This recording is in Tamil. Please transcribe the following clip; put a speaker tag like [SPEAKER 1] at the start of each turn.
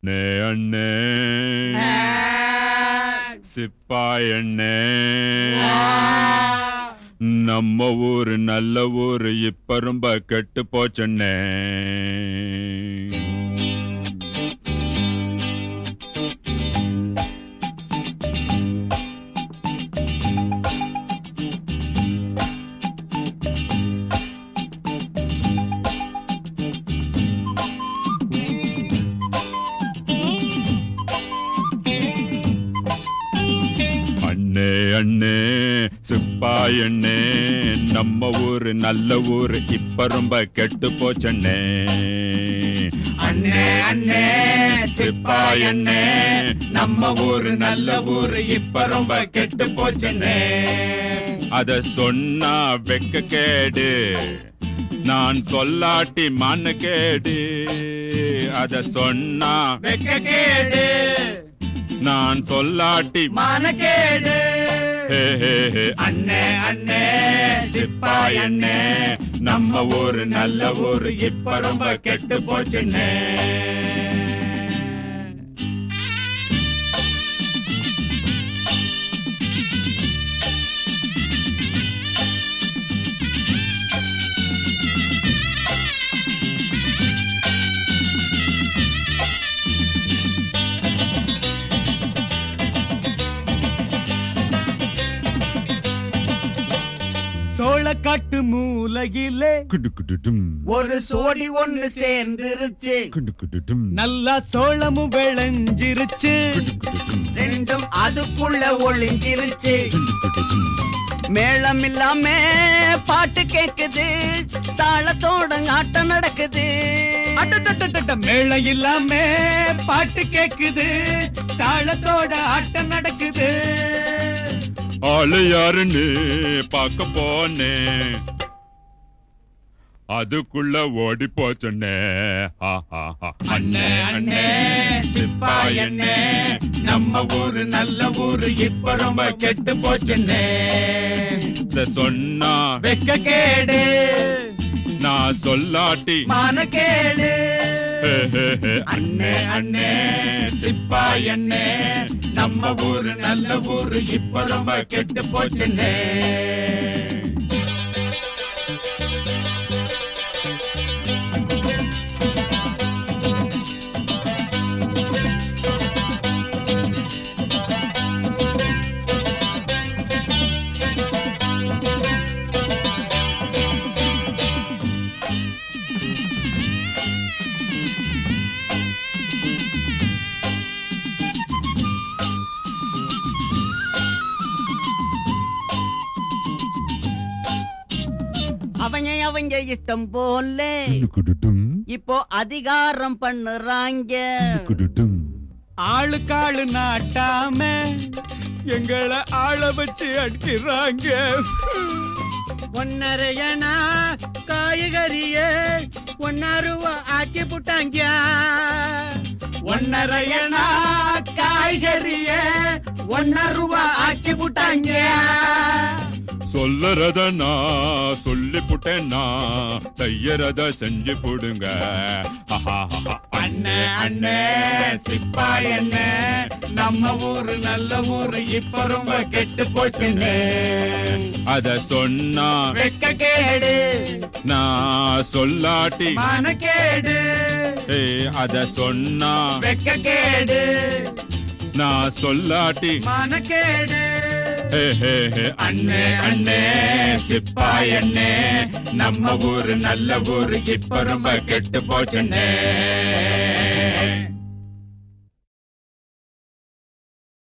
[SPEAKER 1] நே அண்ணே சிப்பாய் அண்ணே நம்ம ஊரு நல்ல ஊரு இப்ப ரொம்ப கெட்டு போச்சண்ணே அண்ணே அண்ணே சிப்பாய் அண்ணே நம்ம ஊரு நல்ல ஊரு இப்ப ரொம்ப கெட்டு போச்சண்ணே
[SPEAKER 2] அண்ணே அண்ணே சிப்பாய் அண்ணே நம்ம ஊரு நல்ல ஊரு இப்ப ரொம்ப கெட்டு போச்சுண்ணே
[SPEAKER 1] அத சொன்னா வெக்க கேடு நான் சொல்லாட்டி மண்ணு கேடு அத சொன்னா
[SPEAKER 2] வெக்க கேடு
[SPEAKER 1] நான் சொல்லாட்டி
[SPEAKER 2] மானக்கேடு
[SPEAKER 1] ஹே, ஹே, ஹே.
[SPEAKER 2] அண்ணே அண்ணே சிப்பாய் அண்ணே நம்ம ஊரு நல்ல ஊரு இப்ப ரொம்ப கெட்டு போச்சுண்ணே
[SPEAKER 3] சோளக்காட்டு மூலையிலே
[SPEAKER 1] குடு குடு டும்.
[SPEAKER 2] ஒரு சோடி ஒண்ணு சேர்ந்துருச்சு
[SPEAKER 1] குடு குடு டும்.
[SPEAKER 3] நல்லா சோளமும் விளைஞ்சிருச்சு
[SPEAKER 1] குடு குடு டும்.
[SPEAKER 2] ரெண்டும் அதுக்குள்ள ஒளிஞ்சிருச்சு
[SPEAKER 1] குடு குடு டும்.
[SPEAKER 2] மேளம் இல்லாம பாட்டு கேக்குது தாளத்தோட ஆட்டம் நடக்குது
[SPEAKER 3] அடடடடட, மேளம் இல்லாம பாட்டு கேக்குது தாளத்தோட ஆட்டம் நடக்குது
[SPEAKER 1] ஆளு யாருன்னு பார்க்க போனேன் அதுக்குள்ள ஓடி போச்சண்ணே ஹா, ஹா, ஹா.
[SPEAKER 2] அண்ணே அண்ணே சிப்பாய் அண்ணே நம்ம ஊரு நல்ல ஊரு இப்ப ரொம்ப கெட்டு போச்சுண்ணே
[SPEAKER 1] இத சொன்னா
[SPEAKER 2] வெக்க கேடு
[SPEAKER 1] நான் சொல்லாட்டி
[SPEAKER 2] மானக்கேடு
[SPEAKER 1] ஹே, ஹே, ஹே.
[SPEAKER 2] அண்ணே அண்ணே சிப்பாய் அண்ணே நம்ம ஊரு நல்ல ஊரு இப்ப ரொம்ப கெட்டு போச்சுண்ணே அவங்க அவங்க இஷ்டம் போல
[SPEAKER 1] குடு குடு டும்.
[SPEAKER 2] இப்போ அதிகாரம் பண்ணுறாங்க
[SPEAKER 1] குடு டும்.
[SPEAKER 3] ஆளுக்காளு நாட்டாம எங்களை ஆள வச்சு அடிக்கிறாங்க ஒன்னரையனா காய்கறியே ஒன்னா ரூபா ஆக்கி புட்டாங்க
[SPEAKER 2] ஒன்னரையனா காய்கறிய ஒன்ன ரூபா ஆக்கி புட்டாங்க
[SPEAKER 1] சொல்லறத நான் சொல்லி புட்டேன்னா செய்யறத செஞ்சு போடுங்க ஆஹா, ஆஹா.
[SPEAKER 2] அண்ணே அண்ணே சிப்பாய் அண்ணே நம்ம ஊரு நல்ல ஊரு இப்ப ரொம்ப கெட்டு போச்சுண்ணே
[SPEAKER 1] அத சொன்னா
[SPEAKER 2] வெக்க கேடு
[SPEAKER 1] நான் சொல்லாட்டி
[SPEAKER 2] மானக்கேடு
[SPEAKER 1] ஏ, அத சொன்னா
[SPEAKER 2] வெக்க கேடு
[SPEAKER 1] நான் சொல்லாட்டி
[SPEAKER 2] மானக்கேடு
[SPEAKER 1] ஹே, ஹே, ஹே.
[SPEAKER 2] அண்ணே அண்ணே சிப்பாய் அண்ணே நம்ம ஊரு நல்ல ஊரு இப்ப ரொம்ப கெட்டு போச்சுண்ணே